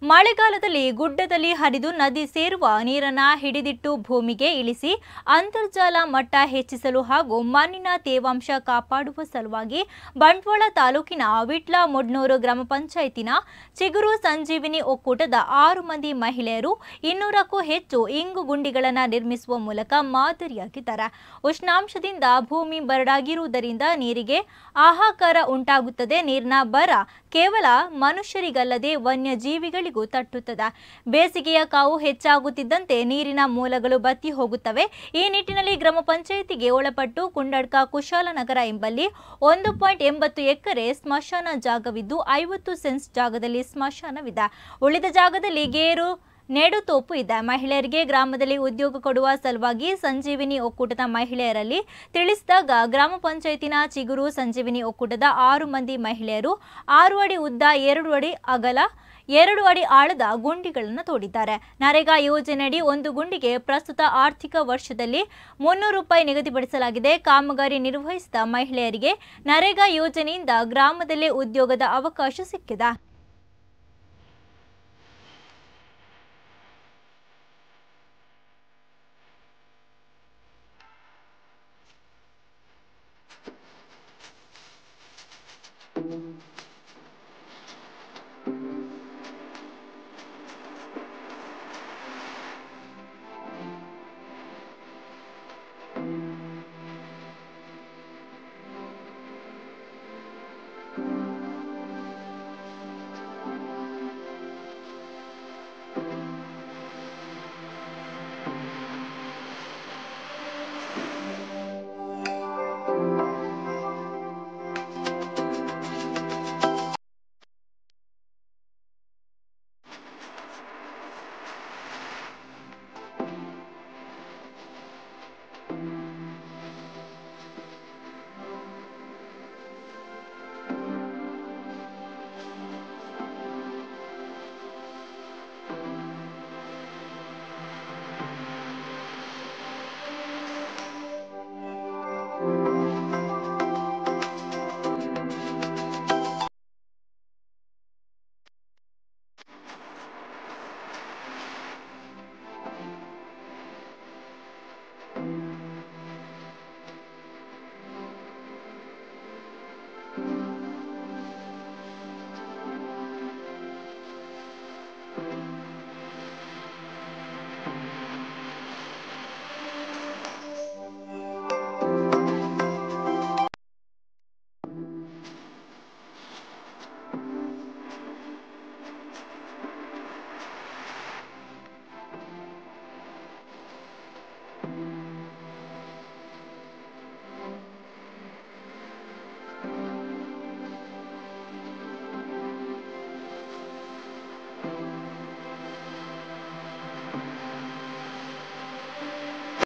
ಮಳೆಗಾಲದಲ್ಲಿ ಗುಡ್ಡದಲ್ಲಿ ಹರಿದು ನದಿ ಸೇರುವ ನೀರನ್ನ ಹಿಡಿದಿಟ್ಟು ಭೂಮಿಗೆ ಇಳಿಸಿ ಅಂತರ್ಜಲ ಮಟ್ಟ ಹೆಚ್ಚಿಸಲು ಹಾಗೂ ಮಣ್ಣಿನ ತೇವಾಂಶ ಕಾಪಾಡುವ ಸಲುವಾಗಿ ಬಂಟ್ವಾಳ ತಾಲೂಕಿನ ವಿಟ್ಲ ಮುಡ್ನೂರು ಗ್ರಾಮ ಪಂಚಾಯತಿನ ಚಿಗುರು ಸಂಜೀವಿನಿ ಒಕ್ಕೂಟದ ಆರು ಮಂದಿ ಮಹಿಳೆಯರು ಇನ್ನೂರಕ್ಕೂ ಹೆಚ್ಚು ಇಂಗು ಗುಂಡಿಗಳನ್ನು ನಿರ್ಮಿಸುವ ಮೂಲಕ ಮಾದರಿಯಾಗಿದ್ದಾರೆ ಉಷ್ಣಾಂಶದಿಂದ ಭೂಮಿ ಬರಡಾಗಿರುವುದರಿಂದ ನೀರಿಗೆ ಹಾಹಾಕಾರ ಉಂಟಾಗುತ್ತದೆ ನೀರಿನ ಬರ ಕೇವಲ ಮನುಷ್ಯರಿಗಲ್ಲದೆ ವನ್ಯಜೀವಿಗಳಿಗೂ ತಟ್ಟುತ್ತದೆ ಬೇಸಿಗೆಯ ಕಾವು ಹೆಚ್ಚಾಗುತ್ತಿದ್ದಂತೆ ನೀರಿನ ಮೂಲಗಳು ಬತ್ತಿ ಹೋಗುತ್ತವೆ ಈ ನಿಟ್ಟಿನಲ್ಲಿ ಗ್ರಾಮ ಪಂಚಾಯಿತಿಗೆ ಒಳಪಟ್ಟು ಕುಂಡಡ್ಕ ಕುಶಾಲನಗರ ಎಂಬಲ್ಲಿ ಒಂದು ಪಾಯಿಂಟ್ ಎಂಬತ್ತು ಎಕರೆ ಸ್ಮಶಾನ ಜಾಗವಿದ್ದು ಐವತ್ತು ಸೆನ್ಸ್ ಜಾಗದಲ್ಲಿ ಸ್ಮಶಾನವಿದೆ ಉಳಿದ ಜಾಗದಲ್ಲಿ ಗೇರು ನೇಡುತೋಪು ಇದೆ ಮಹಿಳೆಯರಿಗೆ ಗ್ರಾಮದಲ್ಲಿ ಉದ್ಯೋಗ ಕೊಡುವ ಸಲುವಾಗಿ ಸಂಜೀವಿನಿ ಒಕ್ಕೂಟದ ಮಹಿಳೆಯರಲ್ಲಿ ತಿಳಿಸಿದಾಗ ಗ್ರಾಮ ಪಂಚಾಯತಿನ ಚಿಗುರು ಸಂಜೀವಿನಿ ಒಕ್ಕೂಟದ ಆರು ಮಂದಿ ಮಹಿಳೆಯರು ಆರು ಅಡಿ ಉದ್ದ ಎರಡು ಅಡಿ ಅಗಲ ಎರಡು ಅಡಿ ಆಳದ ಗುಂಡಿಗಳನ್ನು ತೋಡಿದ್ದಾರೆ ನರೇಗಾ ಯೋಜನೆಯಡಿ ಒಂದು ಗುಂಡಿಗೆ ಪ್ರಸ್ತುತ ಆರ್ಥಿಕ ವರ್ಷದಲ್ಲಿ ಮುನ್ನೂರು ರೂಪಾಯಿ ನಿಗದಿಪಡಿಸಲಾಗಿದೆ ಕಾಮಗಾರಿ ನಿರ್ವಹಿಸಿದ ಮಹಿಳೆಯರಿಗೆ ನರೇಗಾ ಯೋಜನೆಯಿಂದ ಗ್ರಾಮದಲ್ಲೇ ಉದ್ಯೋಗದ ಅವಕಾಶ ಸಿಕ್ಕಿದೆ